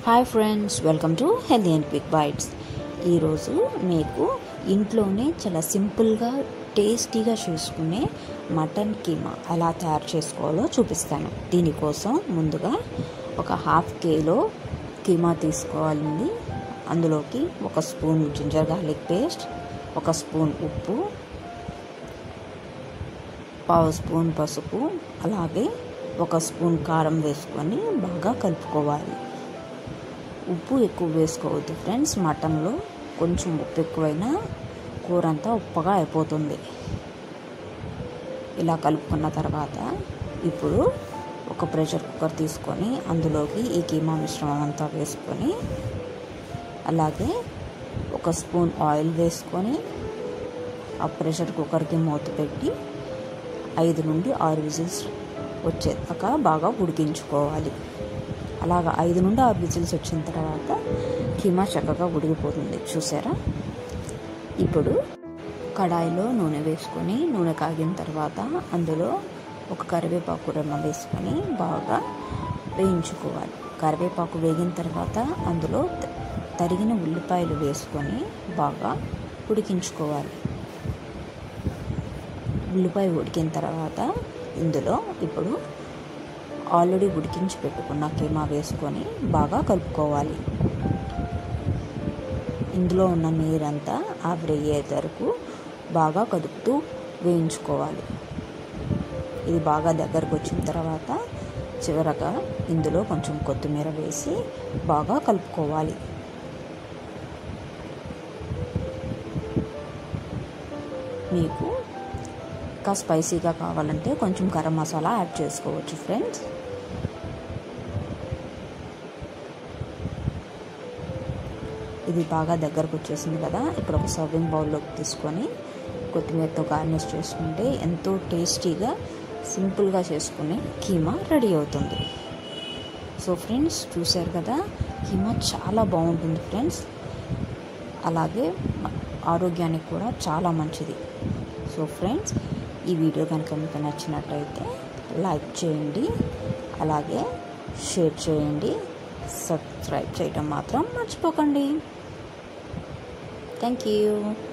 hi friends welcome to healthy and quick bites ఈరోజు మీకు ఇంట్లోనే చాలా సింపుల్గా టేస్టీగా చేసుకునే మటన్ కీమా ఎలా తయారు చేసుకోవాలో చూపిస్తాను దీనికోసం ముందుగా ఒక హాఫ్ కిలో కీమా తీసుకోవాలండి అందులోకి ఒక స్పూన్ జింజర్ గార్లిక్ పేస్ట్ ఒక స్పూన్ ఉప్పు పావు స్పూన్ పసుపు అలాగే ఒక స్పూన్ కారం వేసుకొని బాగా కలుపుకోవాలి ఉప్పు ఎక్కువ వేసుకోవద్దు ఫ్రెండ్స్ మటన్లో కొంచెం ఉప్పు ఎక్కువైనా కూర అంతా ఉప్పగా అయిపోతుంది ఇలా కలుపుకున్న తర్వాత ఇప్పుడు ఒక ప్రెషర్ కుక్కర్ తీసుకొని అందులోకి ఈ కీమా మిశ్రమం అంతా వేసుకొని అలాగే ఒక స్పూన్ ఆయిల్ వేసుకొని ఆ ప్రెషర్ కుక్కర్కి మూత పెట్టి ఐదు నుండి ఆరు విజిల్స్ వచ్చేదాకా బాగా ఉడికించుకోవాలి అలాగ ఐదు నుండి ఆరు విజిల్స్ వచ్చిన తర్వాత కీమా చక్కగా ఉడికిపోతుంది చూసారా ఇప్పుడు కడాయిలో నూనె వేసుకొని నూనె కాగిన తర్వాత అందులో ఒక కరివేపాకు రెమ్మ వేసుకొని బాగా వేయించుకోవాలి కరివేపాకు వేగిన తర్వాత అందులో తరిగిన ఉల్లిపాయలు వేసుకొని బాగా ఉడికించుకోవాలి ఉల్లిపాయ ఉడికిన తర్వాత ఇందులో ఇప్పుడు ఆల్రెడీ ఉడికించి పెట్టుకున్న కీమా వేసుకొని బాగా కలుపుకోవాలి ఇందులో ఉన్న నీరంతా ఆవిరయ్యే వరకు బాగా కదుపుతూ వేయించుకోవాలి ఇది బాగా దగ్గరకు వచ్చిన తర్వాత చివరగా ఇందులో కొంచెం కొత్తిమీర వేసి బాగా కలుపుకోవాలి మీకు ఇంకా స్పైసీగా కావాలంటే కొంచెం గరం మసాలా యాడ్ చేసుకోవచ్చు ఫ్రెండ్స్ ఇది బాగా దగ్గరకు వచ్చేసింది కదా ఇప్పుడు ఒక సర్వింగ్ బౌల్లోకి తీసుకొని కొత్తిమీరతో గార్నిష్ చేసుకుంటే ఎంతో టేస్టీగా సింపుల్గా చేసుకునే కీమా రెడీ అవుతుంది సో ఫ్రెండ్స్ చూశారు కదా కీమా చాలా బాగుంటుంది ఫ్రెండ్స్ అలాగే ఆరోగ్యానికి కూడా చాలా మంచిది సో ఫ్రెండ్స్ ఈ వీడియో కనుక మీకు నచ్చినట్టయితే లైక్ చేయండి అలాగే షేర్ చేయండి సబ్స్క్రైబ్ చేయడం మాత్రం మర్చిపోకండి థ్యాంక్ యూ